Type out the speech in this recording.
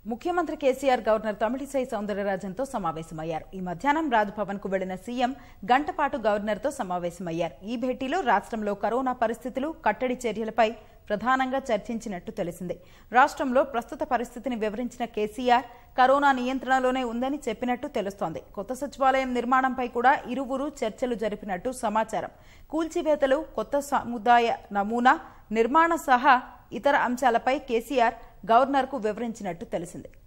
ముఖ్యమంత్రి కేసీఆర్ గవర్నర్ తమిళిసై సౌందరరాజన్తో సమావేశమయ్యారు ఈ మధ్యాహ్నం రాజ్భవన్ కు వెళ్లిన సీఎం గంటపాటు గవర్నర్తో సమావేశమయ్యారు ఈ భేటీలో రాష్ట్రంలో కరోనా పరిస్థితులు కట్టడి చర్యలపై ప్రధానంగా చర్చించినట్టు తెలిసింది రాష్ట్రంలో ప్రస్తుత పరిస్థితిని వివరించిన కేసీఆర్ కరోనా నియంత్రణలోనే ఉందని చెప్పినట్టు తెలుస్తోంది కొత్త సచివాలయం నిర్మాణంపై కూడా ఇరువురు చర్చలు జరిపినట్టు సమాచారం కూల్చివేతలు కొత్త సముదాయ నమూనా నిర్మాణ సహా ఇతర అంశాలపై కేసీఆర్ గవర్నర్కు వివరించినట్టు తెలిసింది